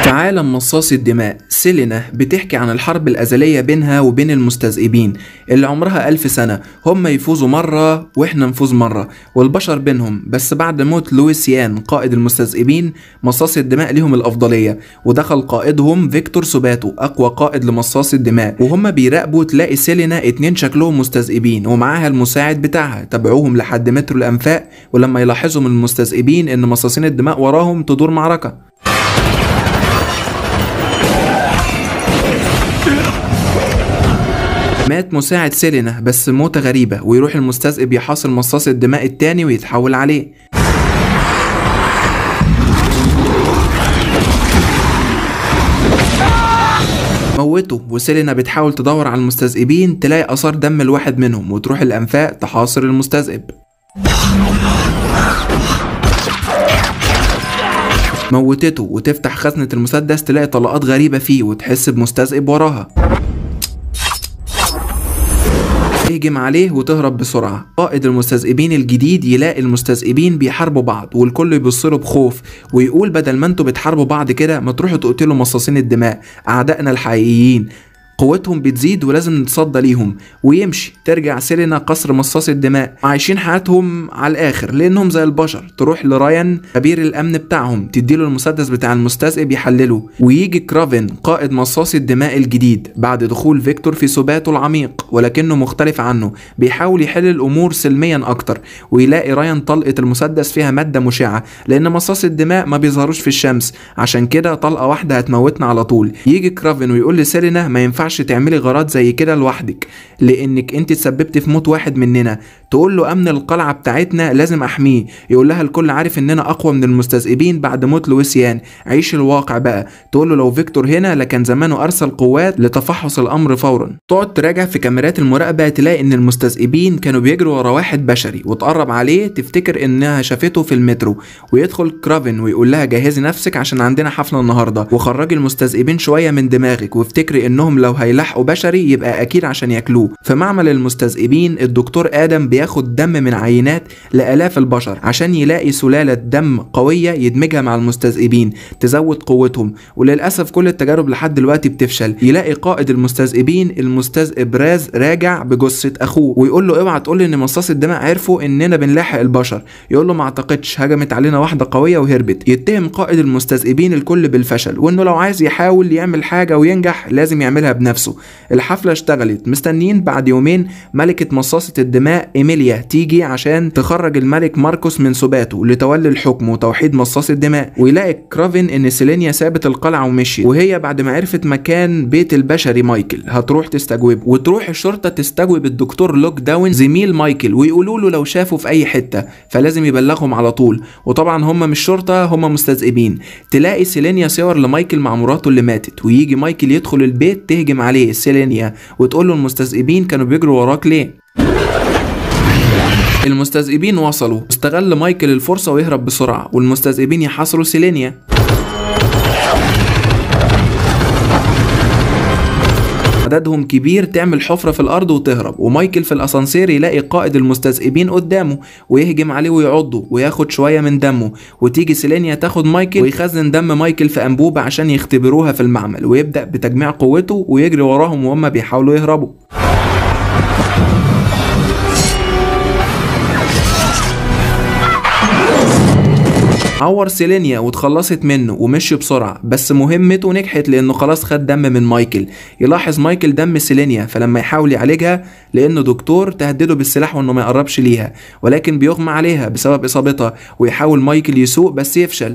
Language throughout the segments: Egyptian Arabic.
في عالم مصاصي الدماء سيلينا بتحكي عن الحرب الأزلية بينها وبين المستذئبين اللي عمرها ألف سنة هم يفوزوا مرة وإحنا نفوز مرة والبشر بينهم بس بعد موت لويسيان قائد المستذئبين مصاصي الدماء ليهم الأفضلية ودخل قائدهم فيكتور سوباتو أقوى قائد لمصاصي الدماء وهم بيراقبوا تلاقي سيلينا اتنين شكلهم مستذئبين ومعاها المساعد بتاعها تابعوهم لحد متر الأنفاق ولما يلاحظوا من المستذئبين إن مصاصين الدماء وراهم تدور معركة مات مساعد سيلينا بس موتة غريبة ويروح المستذئب يحاصر مصاص الدماء التاني ويتحول عليه موته وسيلينا بتحاول تدور على المستذئبين تلاقي آثار دم الواحد منهم وتروح الأنفاق تحاصر المستذئب موتته وتفتح خزنة المسدس تلاقي طلقات غريبة فيه وتحس بمستذئب وراها تهجم عليه وتهرب بسرعة قائد المستذئبين الجديد يلاقي المستذئبين بيحاربوا بعض والكل يبص له بخوف ويقول بدل ما انتوا بتحاربوا بعض كده ما تروحوا تقتلوا مصاصين الدماء أعدائنا الحقيقيين قوتهم بتزيد ولازم نتصدى ليهم ويمشي ترجع سيلينا قصر مصاص الدماء عايشين حياتهم على الاخر لانهم زي البشر تروح لرايان خبير الامن بتاعهم تديله المسدس بتاع المستذئب يحلله ويجي كرافن قائد مصاص الدماء الجديد بعد دخول فيكتور في سباته العميق ولكنه مختلف عنه بيحاول يحل الامور سلميا اكتر ويلاقي رايان طلقه المسدس فيها ماده مشعه لان مصاص الدماء ما بيظهروش في الشمس عشان كده طلقه واحده هتموتنا على طول يجي كرافن ويقول لسيلينا ما ينفعش ينفعش تعملي غارات زي كده لوحدك لانك انت تسببت في موت واحد مننا تقول له امن القلعه بتاعتنا لازم احميه يقول لها الكل عارف اننا اقوى من المستذئبين بعد موت لويسيان عيش الواقع بقى تقول له لو فيكتور هنا لكان زمانه ارسل قوات لتفحص الامر فورا تقعد تراجع في كاميرات المراقبه تلاقي ان المستذئبين كانوا بيجروا ورا واحد بشري وتقرب عليه تفتكر انها شافته في المترو ويدخل كرافن ويقول لها جهزي نفسك عشان عندنا حفله النهارده وخرجي المستذئبين شويه من دماغك وافتكري انهم لو هيلاحقوا بشري يبقى اكيد عشان ياكلوه في معمل المستذئبين الدكتور ادم بياخد دم من عينات لالاف البشر عشان يلاقي سلاله دم قويه يدمجها مع المستذئبين تزود قوتهم وللاسف كل التجارب لحد دلوقتي بتفشل يلاقي قائد المستذئبين المستذئب راز راجع بجثه اخوه ويقول له اوعى تقول لي ان مصاص الدماء عرفوا اننا بنلاحق البشر يقول له ما اعتقدش هجمت علينا واحده قويه وهربت يتهم قائد المستذئبين الكل بالفشل وانه لو عايز يحاول يعمل حاجه وينجح لازم يعملها بنفسه الحفله اشتغلت مستنيين بعد يومين ملكه مصاصه الدماء ايميليا تيجي عشان تخرج الملك ماركوس من سباته لتولي الحكم وتوحيد مصاص الدماء ويلاقي كرافن ان سيلينيا سابت القلعه ومشيت وهي بعد ما عرفت مكان بيت البشري مايكل هتروح تستجوبه وتروح الشرطه تستجوب الدكتور لوك داون زميل مايكل ويقولوا له لو شافوا في اي حته فلازم يبلغهم على طول وطبعا هم مش شرطه هم مستذئبين تلاقي سيلينيا صور لمايكل مع مراته اللي ماتت ويجي مايكل يدخل البيت تهجم عليه سيلينيا وتقول له المستذئبين كانوا بيجروا وراك ليه المستذئبين وصلوا استغل مايكل الفرصة ويهرب بسرعة والمستذئبين يحاصروا سيلينيا عددهم كبير تعمل حفرة في الأرض وتهرب ومايكل في الأسانسير يلاقي قائد المستذئبين قدامه ويهجم عليه ويعضه وياخد شوية من دمه وتيجي سيلينيا تاخد مايكل ويخزن دم مايكل في أنبوبة عشان يختبروها في المعمل ويبدأ بتجميع قوته ويجري وراهم وهم بيحاولوا يهربوا عور سيلينيا واتخلصت منه ومشي بسرعة بس مهمته نجحت لأنه خلاص خد دم من مايكل يلاحظ مايكل دم سيلينيا فلما يحاول يعالجها لأنه دكتور تهدده بالسلاح وإنه ما يقربش ليها ولكن بيغمى عليها بسبب إصابتها ويحاول مايكل يسوق بس يفشل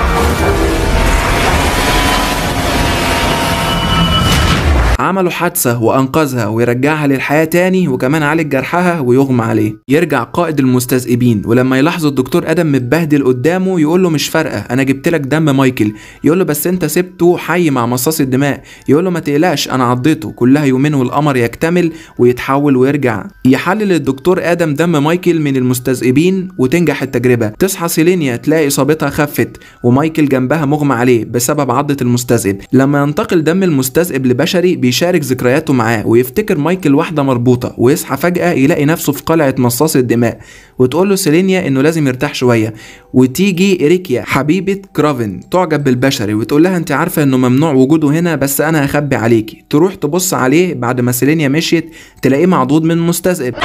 عملوا حادثة وأنقذها ويرجعها للحياة تاني وكمان عالج جرحها ويغمى عليه يرجع قائد المستذئبين ولما يلاحظوا الدكتور آدم متبهدل قدامه يقول له مش فارقة أنا جبت لك دم مايكل يقول له بس أنت سبته حي مع مصاص الدماء يقول له ما تقلقش أنا عضيته كلها يومين والقمر يكتمل ويتحول ويرجع يحلل الدكتور آدم دم مايكل من المستذئبين وتنجح التجربة تصحى سيلينيا تلاقي إصابتها خفت ومايكل جنبها مغمى عليه بسبب عضة المستذئب لما ينتقل دم المستذئب لبشري يشارك ذكرياته معاه ويفتكر مايكل واحدة مربوطة ويصحى فجأة يلاقي نفسه في قلعة مصاص الدماء وتقول له سيلينيا انه لازم يرتاح شوية وتيجي إريكيا حبيبة كرافن تعجب بالبشري وتقول لها انت عارفة انه ممنوع وجوده هنا بس انا هخبي عليكي تروح تبص عليه بعد ما سيلينيا مشيت تلاقيه معضود من مستذئب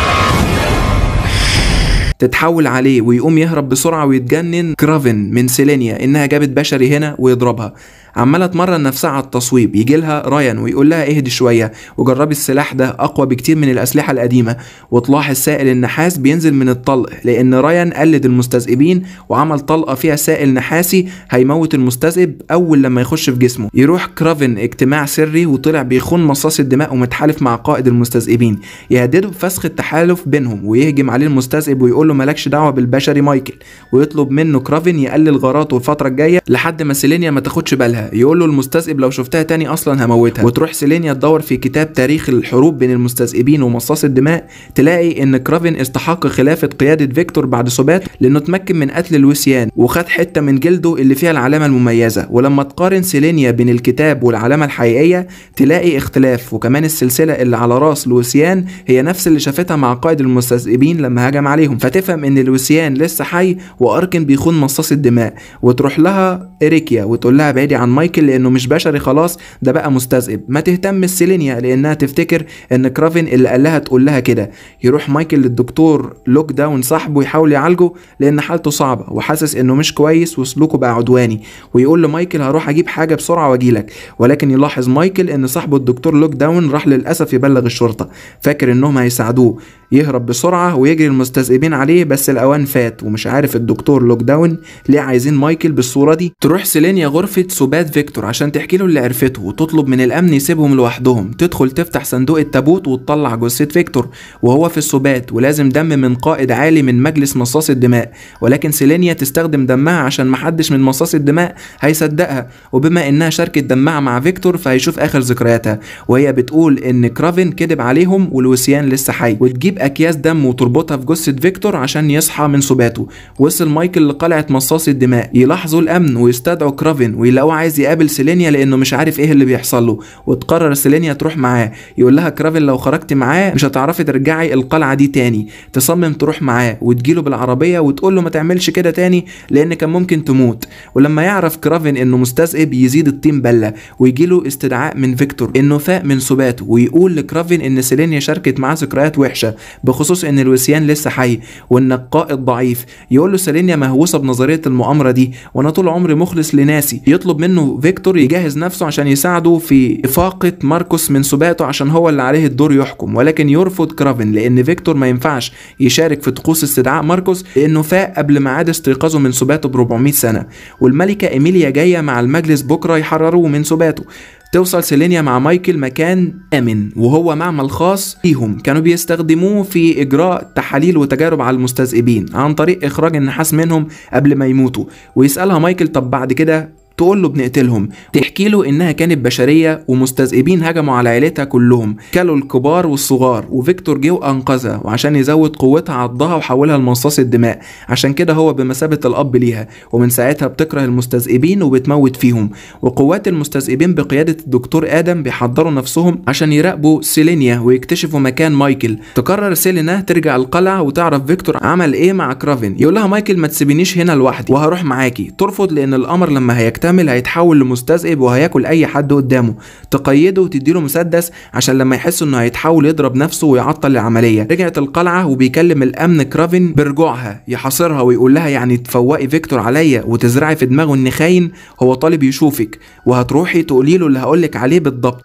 تتحول عليه ويقوم يهرب بسرعة ويتجنن كرافن من سيلينيا إنها جابت بشري هنا ويضربها عمالة تمرن نفسها على التصويب يجي لها رايان ويقول لها اهدي شوية وجربي السلاح ده أقوى بكتير من الأسلحة القديمة وتلاحظ سائل النحاس بينزل من الطلق لأن رايان قلد المستذئبين وعمل طلقة فيها سائل نحاسي هيموت المستذئب أول لما يخش في جسمه يروح كرافن اجتماع سري وطلع بيخون مصاص الدماء ومتحالف مع قائد المستذئبين يهدده بفسخ التحالف بينهم ويهجم عليه المستذئب ويقول له مالكش دعوة بالبشري مايكل ويطلب منه كرافن يقلل غاراته الفترة الجاية لحد ما سيلينيا ما تاخدش بالها يقول له المستذئب لو شفتها تاني اصلا هموتها وتروح سيلينيا تدور في كتاب تاريخ الحروب بين المستذئبين ومصاص الدماء تلاقي ان كرافن استحق خلافة قيادة فيكتور بعد سبات لانه اتمكن من قتل الوسيان وخد حتة من جلده اللي فيها العلامة المميزة ولما تقارن سيلينيا بين الكتاب والعلامة الحقيقية تلاقي اختلاف وكمان السلسلة اللي على راس لوسيان هي نفس اللي شافتها مع قائد المستذئبين لما هجم عليهم فتفهم ان لوسيان لسه حي واركن بيخون مصاص الدماء وتروح لها اريكيا وتقول لها بعيدي عن مايكل لانه مش بشري خلاص ده بقى مستذئب ما تهتم سيلينيا لانها تفتكر ان كرافن اللي قال لها تقول لها كده يروح مايكل للدكتور لوك داون صاحبه يحاول يعالجه لان حالته صعبه وحاسس انه مش كويس وسلوكه بقى عدواني ويقول لمايكل هروح اجيب حاجه بسرعه واجيلك ولكن يلاحظ مايكل ان صاحبه الدكتور لوك داون راح للاسف يبلغ الشرطه فاكر انهم هيساعدوه يهرب بسرعه ويجري المستذئبين عليه بس الاوان فات ومش عارف الدكتور لوك داون ليه عايزين مايكل بالصوره دي تروح سيلينيا غرفه سبات فيكتور عشان تحكي له اللي عرفته وتطلب من الامن يسيبهم لوحدهم تدخل تفتح صندوق التابوت وتطلع جثه فيكتور وهو في السبات ولازم دم من قائد عالي من مجلس مصاص الدماء ولكن سيلينيا تستخدم دمها عشان محدش من مصاص الدماء هيصدقها وبما انها شاركت دمها مع فيكتور فهيشوف اخر ذكرياتها وهي بتقول ان كرافن كذب عليهم والوسيان لسه حي وتجيب اكياس دم وتربطها في جثه فيكتور عشان يصحى من سباته وصل مايكل لقلعه مصاص الدماء يلاحظوا الامن ويستدعوا كرافن ويلاقوه عايز يقابل سيلينيا لانه مش عارف ايه اللي بيحصل له وتقرر سيلينيا تروح معاه يقول لها كرافن لو خرجتي معاه مش هتعرفي ترجعي القلعه دي تاني تصمم تروح معاه وتجيله بالعربيه وتقول له ما تعملش كده تاني لان كان ممكن تموت ولما يعرف كرافن انه مستذئب يزيد الطين بله ويجيله استدعاء من فيكتور انه فاق من سباته ويقول لكرافن ان سيلينيا شاركت معاه ذكريات وحشه بخصوص ان الوسيان لسه حي وان القائد ضعيف يقول له سيلينيا مهووسه بنظريه المؤامره دي وانا طول عمري مخلص لناسي يطلب منه فيكتور يجهز نفسه عشان يساعده في افاقه ماركوس من سباته عشان هو اللي عليه الدور يحكم ولكن يرفض كرافن لان فيكتور ما ينفعش يشارك في طقوس استدعاء ماركوس لانه فاق قبل ميعاد استيقاظه من سباته ب 400 سنه والملكه ايميليا جايه مع المجلس بكره يحرروه من سباته توصل سيلينيا مع مايكل مكان آمن وهو معمل خاص ليهم كانوا بيستخدموه في إجراء تحاليل وتجارب على المستذئبين عن طريق إخراج النحاس منهم قبل ما يموتوا ويسألها مايكل طب بعد كده تقول له بنقتلهم تحكي له انها كانت بشريه ومستذئبين هجموا على عيلتها كلهم كلوا الكبار والصغار وفيكتور جه وانقذها وعشان يزود قوتها عضها وحولها لمصاص الدماء عشان كده هو بمثابه الاب ليها ومن ساعتها بتكره المستذئبين وبتموت فيهم وقوات المستذئبين بقياده الدكتور ادم بيحضروا نفسهم عشان يراقبوا سيلينيا ويكتشفوا مكان مايكل تقرر سيلينا ترجع القلعه وتعرف فيكتور عمل ايه مع كرافن يقول لها مايكل ما تسيبينيش هنا لوحدي وهروح معاكي ترفض لان القمر لما هيكتمل مكتمل هيتحول لمستذئب وهياكل اي حد قدامه تقيده وتديله مسدس عشان لما يحس انه هيتحول يضرب نفسه ويعطل العمليه رجعت القلعه وبيكلم الامن كرافن برجوعها يحاصرها ويقول لها يعني تفوقي فيكتور عليا وتزرعي في دماغه ان خاين هو طالب يشوفك وهتروحي تقولي له اللي هقولك عليه بالضبط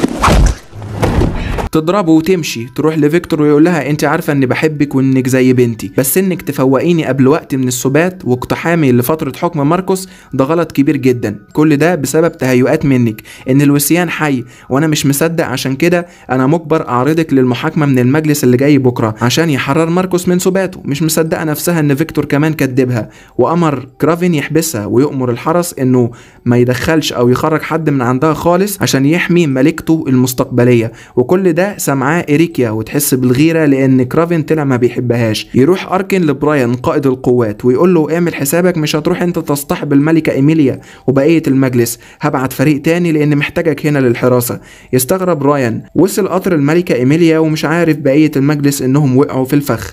تضربه وتمشي تروح لفيكتور ويقول لها انت عارفه اني بحبك وانك زي بنتي بس انك تفوقيني قبل وقت من السبات واقتحامي لفتره حكم ماركوس ده غلط كبير جدا كل ده بسبب تهيؤات منك ان الوسيان حي وانا مش مصدق عشان كده انا مجبر اعرضك للمحاكمه من المجلس اللي جاي بكره عشان يحرر ماركوس من سباته مش مصدقه نفسها ان فيكتور كمان كدبها وامر كرافين يحبسها ويؤمر الحرس انه ما يدخلش او يخرج حد من عندها خالص عشان يحمي ملكته المستقبليه وكل ده ده سمعاه إريكيا وتحس بالغيرة لأن كرافن طلع ما بيحبهاش يروح أركن لبراين قائد القوات ويقول له اعمل حسابك مش هتروح انت تصطحب الملكة إيميليا وبقية المجلس هبعت فريق تاني لأن محتاجك هنا للحراسة يستغرب رايان وصل قطر الملكة إيميليا ومش عارف بقية المجلس إنهم وقعوا في الفخ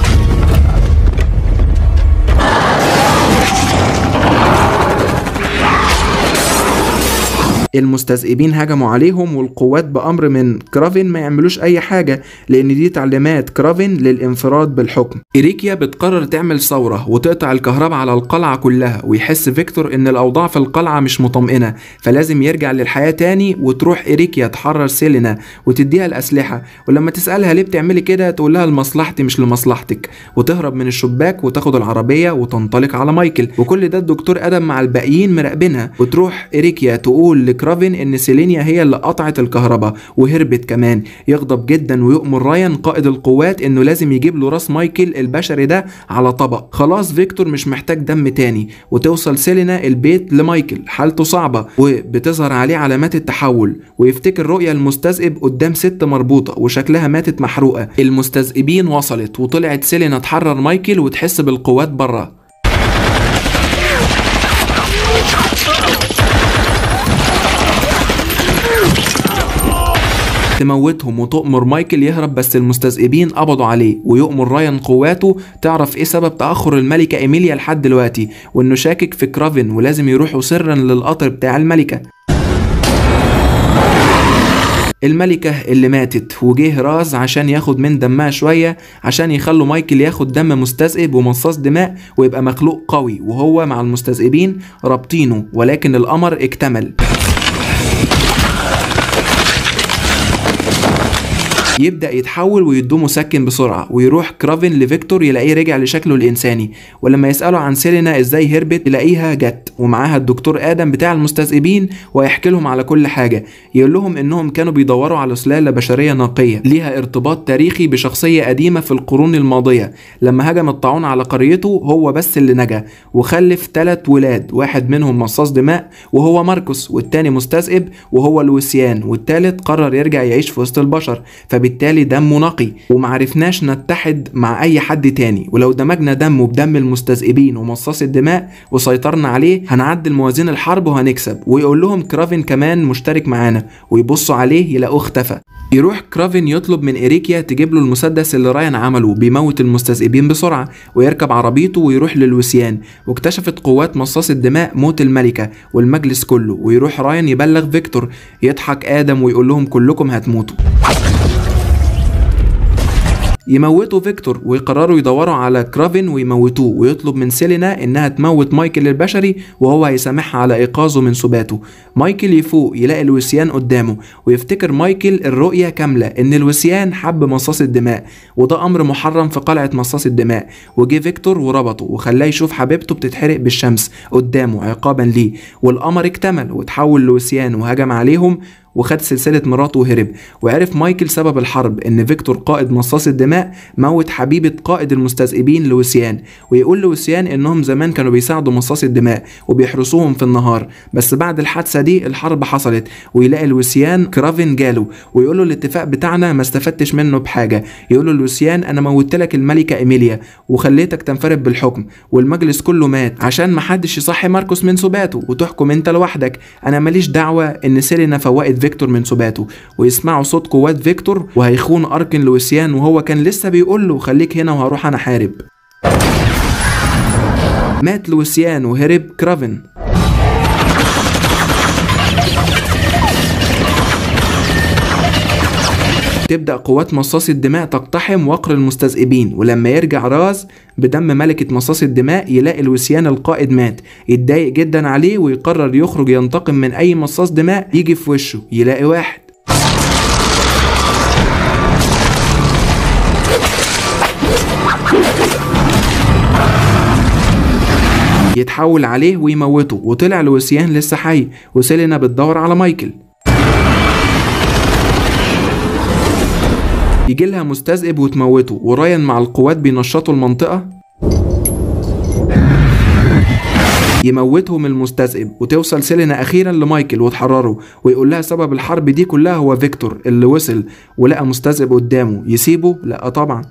المستذئبين هجموا عليهم والقوات بأمر من كرافن ما يعملوش أي حاجة لأن دي تعليمات كرافن للانفراد بالحكم إريكيا بتقرر تعمل ثورة وتقطع الكهرباء على القلعة كلها ويحس فيكتور إن الأوضاع في القلعة مش مطمئنة فلازم يرجع للحياة تاني وتروح إريكيا تحرر سيلينا وتديها الأسلحة ولما تسألها ليه بتعملي كده تقول لها لمصلحتي مش لمصلحتك وتهرب من الشباك وتاخد العربية وتنطلق على مايكل وكل ده الدكتور آدم مع الباقيين مراقبينها وتروح إريكيا تقول لكرافن إن سيلينيا هي اللي قطعت الكهرباء وهربت كمان يغضب جدا ويؤمر رايان قائد القوات إنه لازم يجيب له راس مايكل البشري ده على طبق خلاص فيكتور مش محتاج دم تاني وتوصل سيلينا البيت لمايكل حالته صعبة وبتظهر عليه علامات التحول ويفتكر رؤيا المستذئب قدام ست مربوطة وشكلها ماتت محروقة المستذئبين وصلت وطلعت سيلينا تحرر مايكل وتحس بالقوات بره تموتهم وتؤمر مايكل يهرب بس المستذئبين قبضوا عليه ويؤمر رايان قواته تعرف ايه سبب تأخر الملكة ايميليا لحد دلوقتي وانه شاكك في كرافن ولازم يروحوا سرا للقطر بتاع الملكة الملكة اللي ماتت وجه راز عشان ياخد من دمها شوية عشان يخلوا مايكل ياخد دم مستذئب ومصاص دماء ويبقى مخلوق قوي وهو مع المستذئبين رابطينه ولكن القمر اكتمل يبدأ يتحول ويدوه مسكن بسرعة ويروح كرافن لفيكتور يلاقيه رجع لشكله الإنساني ولما يسأله عن سيلينا إزاي هربت يلاقيها جت ومعاها الدكتور آدم بتاع المستذئبين ويحكي لهم على كل حاجة يقول لهم إنهم كانوا بيدوروا على سلالة بشرية نقية ليها ارتباط تاريخي بشخصية قديمة في القرون الماضية لما هجم الطاعون على قريته هو بس اللي نجا وخلف ثلاث ولاد واحد منهم مصاص دماء وهو ماركوس والتاني مستذئب وهو لويسيان والتالت قرر يرجع يعيش في وسط البشر فبالتالي دمه نقي ومعرفناش نتحد مع اي حد تاني ولو دمجنا دمه بدم المستذئبين ومصاص الدماء وسيطرنا عليه هنعدل موازين الحرب وهنكسب ويقول لهم كرافن كمان مشترك معانا ويبصوا عليه يلاقوه اختفى يروح كرافن يطلب من إريكيا تجيب له المسدس اللي رايان عمله بيموت المستذئبين بسرعة ويركب عربيته ويروح للوسيان واكتشفت قوات مصاص الدماء موت الملكة والمجلس كله ويروح رايان يبلغ فيكتور يضحك آدم ويقول لهم كلكم هتموتوا يموتوا فيكتور ويقرروا يدوروا على كرافن ويموتوه ويطلب من سيلينا انها تموت مايكل البشري وهو هيسامحها على ايقاظه من سباته مايكل يفوق يلاقي الوسيان قدامه ويفتكر مايكل الرؤية كاملة ان الوسيان حب مصاص الدماء وده امر محرم في قلعة مصاص الدماء وجه فيكتور وربطه وخلاه يشوف حبيبته بتتحرق بالشمس قدامه عقابا ليه والقمر اكتمل وتحول لوسيان وهجم عليهم وخد سلسلة مراته وهرب وعرف مايكل سبب الحرب ان فيكتور قائد مصاص الدماء موت حبيبة قائد المستذئبين لوسيان ويقول لوسيان انهم زمان كانوا بيساعدوا مصاص الدماء وبيحرسوهم في النهار بس بعد الحادثة دي الحرب حصلت ويلاقي لوسيان كرافن جاله ويقول له الاتفاق بتاعنا ما استفدتش منه بحاجة يقول له لوسيان انا موتت لك الملكة ايميليا وخليتك تنفرد بالحكم والمجلس كله مات عشان محدش يصحي ماركوس من سباته وتحكم انت لوحدك انا ماليش دعوة ان سيلينا فوقت فيكتور من سباته ويسمعوا صوت قوات فيكتور وهيخون اركن لويسيان وهو كان لسه بيقول له خليك هنا وهروح انا حارب مات لويسيان وهرب كرافن تبدأ قوات مصاص الدماء تقتحم وقر المستذئبين ولما يرجع راز بدم ملكة مصاص الدماء يلاقي الوسيان القائد مات يتضايق جدا عليه ويقرر يخرج ينتقم من أي مصاص دماء يجي في وشه يلاقي واحد يتحول عليه ويموته وطلع لوسيان لسه حي وسيلينا بتدور على مايكل يجي لها مستذئب وتموته ورايان مع القوات بينشطوا المنطقة يموتهم المستذئب وتوصل سيلينا اخيرا لمايكل وتحرره ويقول لها سبب الحرب دي كلها هو فيكتور اللي وصل ولقى مستذئب قدامه يسيبه لا طبعا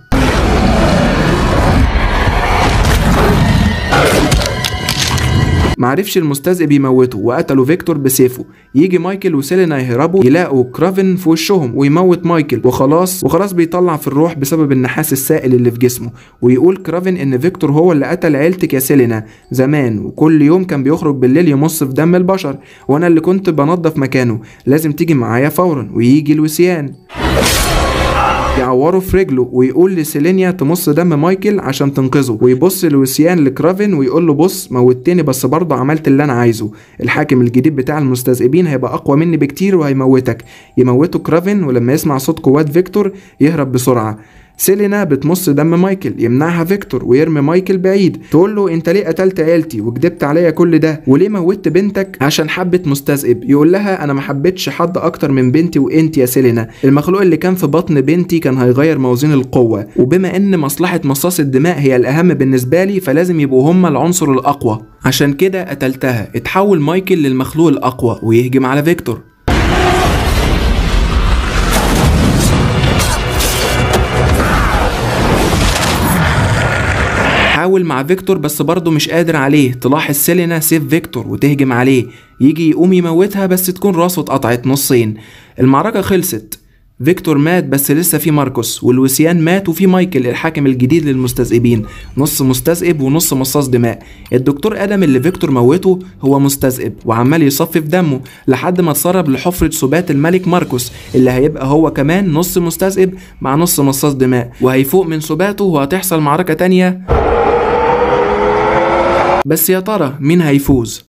معرفش المستذئب يموته وقتلوا فيكتور بسيفه يجي مايكل وسيلينا يهربوا يلاقوا كرافن في وشهم ويموت مايكل وخلاص وخلاص بيطلع في الروح بسبب النحاس السائل اللي في جسمه ويقول كرافن ان فيكتور هو اللي قتل عيلتك يا سيلينا زمان وكل يوم كان بيخرج بالليل يمص في دم البشر وانا اللي كنت بنظف مكانه لازم تيجي معايا فورا ويجي الوسيان يعوره في رجله ويقول لسيلينيا تمص دم مايكل عشان تنقذه ويبص لوسيان لكرافن ويقول له بص موتني بس برضه عملت اللي انا عايزه الحاكم الجديد بتاع المستذئبين هيبقى اقوى مني بكتير وهيموتك يموته كرافن ولما يسمع صوت قوات فيكتور يهرب بسرعه سيلينا بتمص دم مايكل يمنعها فيكتور ويرمي مايكل بعيد تقول له انت ليه قتلت عيلتي وكدبت عليا كل ده وليه موتت بنتك عشان حبت مستذئب يقول لها انا ما حبيتش حد اكتر من بنتي وانت يا سيلينا المخلوق اللي كان في بطن بنتي كان هيغير موازين القوه وبما ان مصلحه مصاص الدماء هي الاهم بالنسبه لي فلازم يبقوا هما العنصر الاقوى عشان كده قتلتها اتحول مايكل للمخلوق الاقوى ويهجم على فيكتور حاول مع فيكتور بس برضه مش قادر عليه تلاحظ سيلينا سيف فيكتور وتهجم عليه يجي يقوم يموتها بس تكون راسه اتقطعت نصين المعركة خلصت فيكتور مات بس لسه في ماركوس والوسيان مات وفي مايكل الحاكم الجديد للمستذئبين نص مستذئب ونص مصاص دماء الدكتور ادم اللي فيكتور موته هو مستذئب وعمال يصفي في دمه لحد ما اتسرب لحفرة سبات الملك ماركوس اللي هيبقى هو كمان نص مستذئب مع نص مصاص دماء وهيفوق من سباته وهتحصل معركة تانية بس يا ترى مين هيفوز